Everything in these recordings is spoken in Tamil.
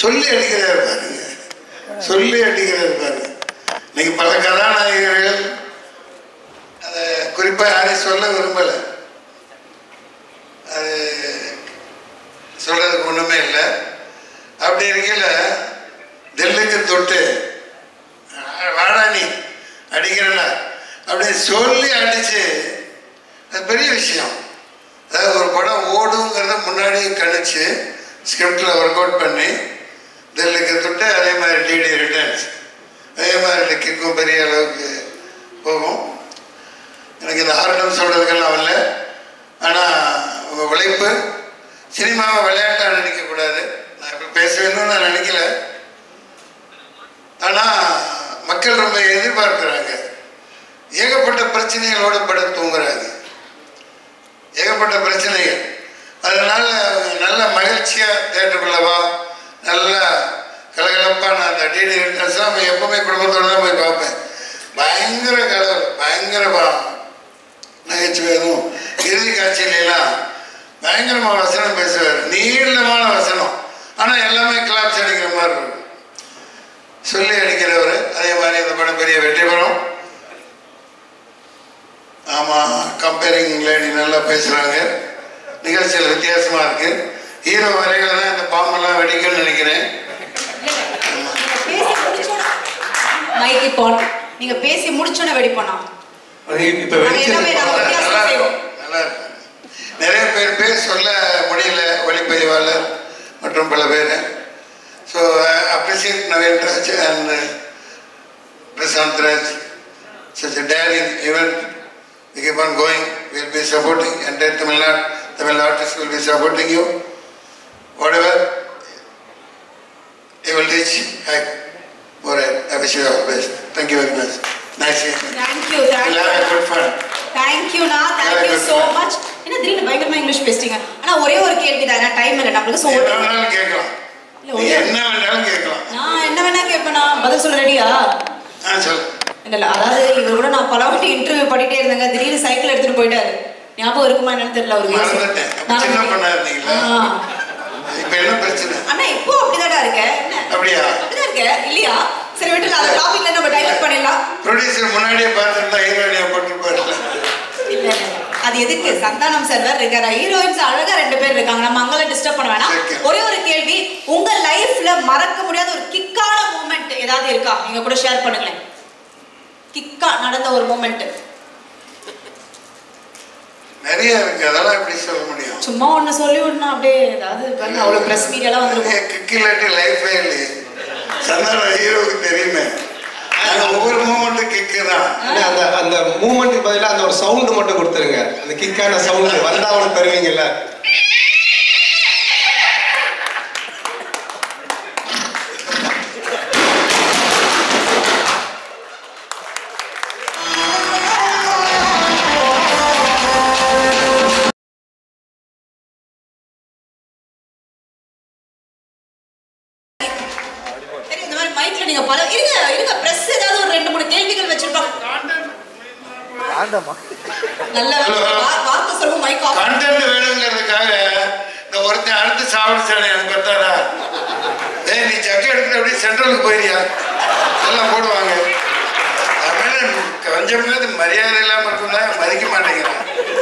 சொல்லி அடிக்கிறார் பாருங்க சொல்லி அடிக்கிறார் பாருங்க இன்னைக்கு பல கதாநாயகர்கள் அதை குறிப்பாக யாரையும் சொல்ல விரும்பலை அது சொல்றதுக்கு ஒன்றுமே இல்லை அப்படி இருக்கையில் தில்லுக்கு தொட்டு "ஆ, வாடா நீ அடிக்கிறல அப்படின்னு சொல்லி அடிச்சு அது பெரிய விஷயம் அதாவது ஒரு படம் ஓடுங்கிறத முன்னாடி கணிச்சு ஸ்கிரிப்டில் ஒர்க் அவுட் பண்ணி தில்லுக்கு தொட்டு அதே மாதிரி டிடி ரிட்டர்ன்ஸ் அதே மாதிரி கிக்கும் பெரிய அளவுக்கு போகும் எனக்கு இந்த ஆர்டம் சொல்கிறதுக்கெல்லாம் வரல ஆனால் உங்கள் உழைப்பு சினிமாவை விளையாட்டாக நினைக்கக்கூடாது நான் இப்போ பேச வேணும்னு நான் நினைக்கல ஆனால் மக்கள் ரொம்ப எதிர்பார்க்குறாங்க ஏகப்பட்ட பிரச்சனைகளோடு படம் தூங்குறாங்க ஏகப்பட்ட பிரச்சனைகள் அதனால நல்ல மகிழ்ச்சியாக தேட்டருக்குள்ள வா நல்லா கலகலப்பாக நான் அந்த டிடி ரிட்டர்ன்ஸ்லாம் எப்பவுமே குடும்பத்தோடு தான் போய் பார்ப்பேன் பயங்கர கலவல் பயங்கர பா- நகைச்சுவை அதுவும் இறுதி காட்சியிலாம் பயங்கரமாக வசனம் பேசுவார் நீளமான வசனம் ஆனால் எல்லாமே கிளாப்ஸ் அடிக்கிற மாதிரி இருக்கும் சொல்லி அடிக்கிறவர் அதே மாதிரி இந்த படம் பெரிய வெற்றி பெறும் ஆமாம் கம்பேரிங் லேடி நல்லா பேசுகிறாங்க நிகழ்ச்சியில் வித்தியாசமாக இருக்கு ஹீரோ வரையில தான் இந்த பாம்பெல்லாம் வெடிக்கும்னு நினைக்கிறேன் மைக் இப்போ நீங்க பேசி முடிச்சோன்னே வெடிப்போம் அது இப்ப நாங்க எல்லாமே வெளிச்சம் நாங்க வித்தியாசம் நல்லா செய்வோம் இருக்கும் நல்லா இருக்கும் நிறைய பேர் பேர் சொல்ல முடியல ஒளிப்பதிவாளர் மற்றும் பல பேர் so appreciate Naveen Raj and Prashanth Raj such a daring event. We keep on going. We'll be supporting entire Tamil Nadu. Tamil artists will be supporting you. Whatever you will reach high. More I wish you all the best. Thank you very much. Nice seeing you. Thank you We'll thank you have a good fun. தேங்க்யூண்ணா தேங்க்யூ ஸோ மச் என்ன திடீர்னு பயங்கரமா இங்கிலீஷ் பேசுறீங்க ஆனா ஒரே ஒரு கேள்வி தான் டைம் இல்லை நம்மளுக்கு ஸோ என்ன வேணாலும் கேட்கலாம் இல்ல, நீ ஒரே- என்ன வேணாலும் கேட்கலாம் நான் என்ன வேணா கேட்பேண்ணா பதில் சொல்ல ரெடியா ஆ சொல்லு இல்ல இல்ல அதாவது இவர் கூட நான் பல வாட்டி இன்டர்வியூ பண்ணிட்டே இருந்தேங்க திடீர்னு சைக்கிள் எடுத்துட்டு போயிட்டாரு ஞாபகம் இருக்குமா என்னன்னு தெரியல அவருக்கு மறந்துட்டேன். அப்ப சின்ன பொண்ணா இருந்தீங்களா? ஆ. இப்போ என்ன பிரச்சனை அண்ணா இப்போ அப்படிதாடா இருக்க என்ன அப்படியா அப்படிதான் இருக்க இல்லையா சரி விட்டு அந்த டாபிக்ல நம்ம டைவர்ட் பண்ணிடலாம் ப்ரொடியூசர் முன்னாடியே பார்த்துருந்தா ஹீரோயினியா போட்டு போயிடல இல்ல இல்ல. அது எதுக்கு சந்தானம் சார் வேற இருக்காரு ஹீரோயின்ஸ் அழகா ரெண்டு பேர் இருக்காங்க நம்ம அங்கெல்லாம் டிஸ்டர்ப் பண்ண வேணாம் Okay. ஒரே ஒரு கேள்வி உங்க லைஃப்ல மறக்க முடியாத ஒரு கிக்கான மூமெண்ட் ஏதாவது இருக்கா நீங்க கூட ஷேர் பண்ணுங்களேன் கிக்கா நடந்த ஒரு மூமெண்ட் நிறைய இருக்கு அதெல்லாம் எப்படி சொல்ல முடியும் சும்மா ஒண்ணு சொல்லி விடணும் அப்படியே ஏதாவது பாருங்க அவ்வளவு பிரஸ் மீடியாலாம் வந்துருக்கும் கிக் இல்லாட்டி லைஃபே இல்லையே சந்தான ஹீரோவுக்கு தெரியுமே நாங்கள் ஒவ்வொரு மூமெண்ட்டும் கிக்கு தான் ஆனா அந்த அந்த மூமெண்ட்டுக்கு பதிலா அந்த ஒரு சவுண்ட் மட்டும் கொடுத்துருங்க அந்த கிக்கான சவுண்ட் வந்தா அவனுக்கு தருவீங்கல்ல சரி இந்த மாதிரி மைக்ல நீங்க பல இருங்க இருங்க பிரஸ் ஏதாவது ஒரு ரெண்டு மூணு கேள்விகள் வச்சிருப்பாங்க நல்ல வேலை. வா- வார்த்தை சொல்லுங்க மைக் ஆஃப் கண்டென்ட் வேணுங்கிறதுக்காக இந்த ஒருத்தன் அடுத்து சாவடிச்சானே எனக்கு பார்த்தாரா ஏய் நீ ஜக்கை எடுத்துட்டு அப்படியே சென்ட்ரலுக்கு போயிரியா எல்லாம் போடுவாங்க தமிழன் கொஞ்சமாவது மரியாதை இல்லாமல் இருக்குன்னா மதிக்க மாட்டேங்கிறான்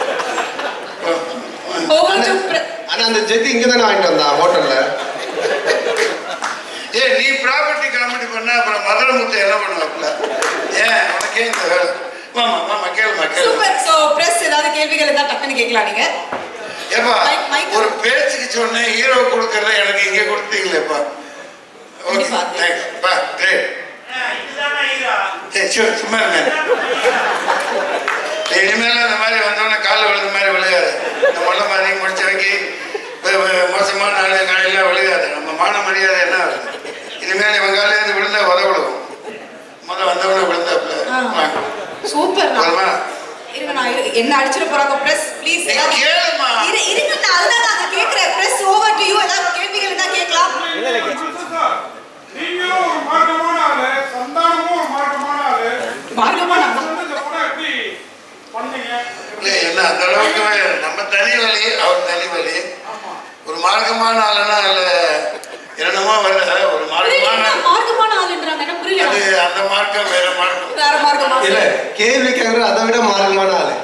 ஓவர் டு ஆனா அந்த ஜெக்கு இங்க தானே வாங்கிட்டு வந்தான் ஹோட்டல்ல ஏ நீ ப்ராப்பர்ட்டி காமெடி பண்ணா அப்புறம் மதுரமுத்து என்ன பண்ணுவாப்ல ஏன் உனக்கே இந்த வேலை மாமா மாமா கேளுமா கேளு சூப்பர் சோ பிரஸ் ஏதாவது கேள்விகள் இருந்தா டக்குன்னு கேட்கலாம் நீங்க ஏப்பா மைக், மைக். ஒரு பேச்சுக்கு சொன்னேன் ஹீரோ கொடுக்கறத எனக்கு இங்க கொடுத்தீங்களேப்பா ஓகே கண்டிப்பா. தேங்க்ஸ் பா கிரேட் ஏய் சு- சும்மா இருங்க இனிமேல் அந்த மாதிரி வந்தோடனே காலில் விழுந்த மாதிரி விழுகாது இந்த முள்ள மாதிரி முடிச்ச வைக்கி வே- வே- மோசமான நாள் காலையெல்லாம் விழுகாது நம்ம மான மரியாதை என்ன ஆகுது இனிமேல் இவன் காலையிலேருந்து விழுந்தா உத விழுவும் முத வந்தவொடனே விழுந்தாப்புல சூப்பர் வருமா இருங்க நான் இரு- என்ன அடிச்சிட போறாங்க பிரஸ் ப்ளீஸ் ஏய், கேளுமா. இருங்க நான் அதுதான் நான் கேக்குறேன் பிரஸ் ஓவர் டு யூ ஏதாவது கேள்விகள் இருந்தா கேட்கலாம் நீங்களும் ஒரு மார்க்கமான ஆளு சந்தானமும் ஒரு மார்க்கமான ஆளு மார்க்கமான ஆளா? வந்து இந்த படம் எப்படி பண்ணீங்க இல்லை என்ன அந்த அளவுக்கு நம்ம தனி வழி அவர் தனி வழி ஒரு மார்க்கமான ஆளுனா அதில் என்னமோ வருது ஒரு மார்க்கமான புரியல, மார்க்கமான ஆளுன்றாங்க என்ன புரியல அது அந்த மார்க்கம் வேற மார்க்கம் வேற மார்க்கமா இல்ல கேள்வி கேட்கறது அதை விட மார்க்கமான ஆளு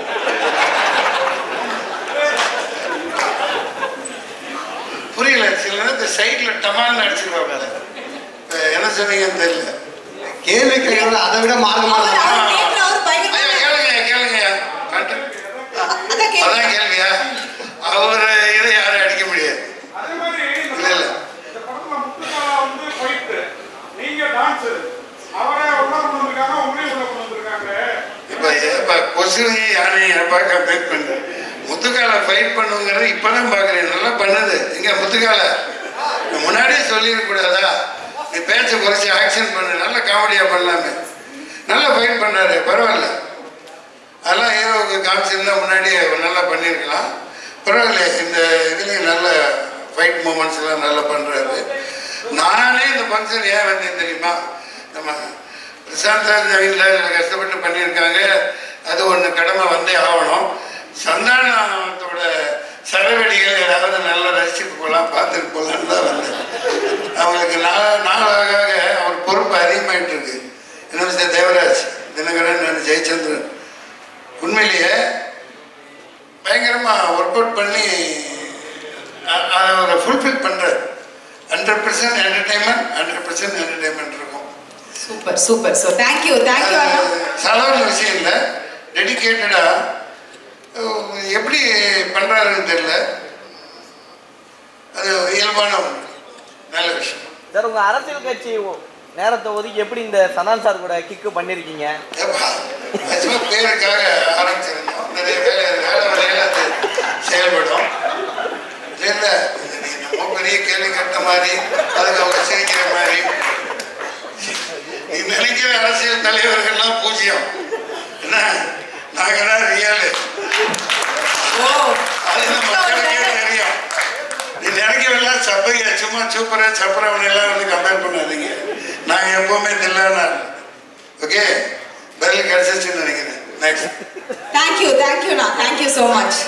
புரியல சில நேரத்தில் சைடில் டமால்னு அடிச்சிருவாங்க அதை. இப்ப என்ன சொன்னீங்கன்னு தெரியல கேள்வி கேட்கறது அதை விட மார்க்கமான அவர் ஆளு அவர் கேட்கிற அவர் பயங்கரமா ஐயா கேளுங்க கேளுங்க கரெக்டா? அதான் கேட்கிறேன். அதான் கேள்வியா அவர் இதை யாரும் அடிக்க முடியாது அதே மாதிரி இந்த இல்ல இல்ல இந்த படத்துல முத்துக்காலா வந்து ஃபைட் நீங்க டான்ஸ் அவரை உள்ள கொண்டு வந்திருக்காங்க உங்களையும் உள்ள கொண்டு வந்திருக்காங்க இப்ப இப்ப கொசுவையும் யாரையும் பார்க்க கம்பேர் பண்றேன் முத்துக்கால ஃபைட் பண்ணுங்கிறது இப்பதான் பாக்குறேன் நல்லா பண்ணுது இங்க முத்துக்கால நான் முன்னாடியே சொல்லிருக்க கூடாதா நீ பேச்ச குறைச்சி ஆக்ஷன் பண்ணு நல்ல காமெடியா பண்ணலாமே நல்லா ஃபைட் பண்றாரு பரவாயில்ல அதெல்லாம் ஹீரோவுக்கு காமிச்சிருந்தா முன்னாடியே நல்லா பண்ணியிருக்கலாம் பரவாயில்ல இந்த இதுலேயும் நல்ல ஃபைட் மூமெண்ட்ஸ் எல்லாம் நல்லா பண்ணுறாரு நானே இந்த ஃபங்க்ஷன் ஏன் வந்தேன் தெரியுமா நம்ம பிரசாந்த் ராஜ் நவீன்ல கஷ்டப்பட்டு பண்ணியிருக்காங்க அது ஒன்று கடமை வந்தே ஆகணும் சந்தானத்தோட சரவெடிகள் ஏதாவது நல்லா ரசிச்சுட்டு போகலாம் பார்த்துட்டு போகலான்னு தான் வந்தேன் அவங்களுக்கு நாள் நாளாக அவர் பொறுப்பு அதிகமாயிட்டு இருக்கு என்ன மிஸ்டர் தேவராஜ் தினகரன் நான் ஜெயச்சந்திரன் உண்மையிலேயே பயங்கரமா ஒர்க் அவுட் பண்ணி அ- அதை அவரை ஃபுல்ஃபில் பண்றாரு hundred percent entertainment hundred percent entertainment இருக்கும் super super so thank you thank you அண்ணா அது சாதாரண விஷயம் இல்லை டெடிக்கேட்டடா எப்படி பண்றாருன்னு தெரியல அது இயல்பான ஒன்று நல்ல விஷயம் சார் உங்க அரசியல் கட்சி ஒ- நேரத்தை ஒதுக்கி எப்படி இந்த சனான் சார் கூட கிக்கு பண்ணிருக்கீங்க ஏப்பா, நிஜமா பேருக்காக ஆரம்பிச்சிருந்தோம் நிறைய வேலை வேலை வேலையில அது செயல்படும் இல்ல நீ நம்ம பெரிய கேள்வி கேட்ட மாதிரி அதுக்கு அவங்க சிரிக்கிற மாதிரி நீ நினைக்கிற அரசியல் தலைவர்கள்லாம் பூஜ்யம் என்ன நாங்க தான் ரியலு ஓ அது இந்த மக்களுக்கே தெரியும் நீ நினைக்கிறதெல்லாம் சப்பையா சும்மா சூப்பரா சப்பரவன் எல்லாம் வந்து கம்பேர் பண்ணாதீங்க நாங்க எப்பவுமே தில்லானா ஓகே பதில் கிடைச்சிச்சுன்னு நினைக்கிறேன் நெக்ஸ்ட் தேங்க்யூ தேங்க்யூண்ணா thank you so much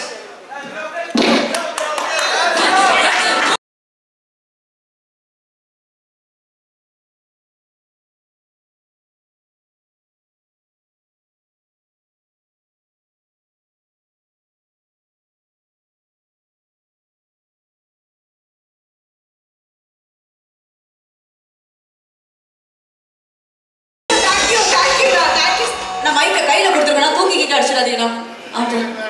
thank you thank you thank you நான் மைக்க கையில கொடுத்துருக்கேன் தூக்கி கிட்ட அடிச்சிடாதீங்கண்ணா ஆ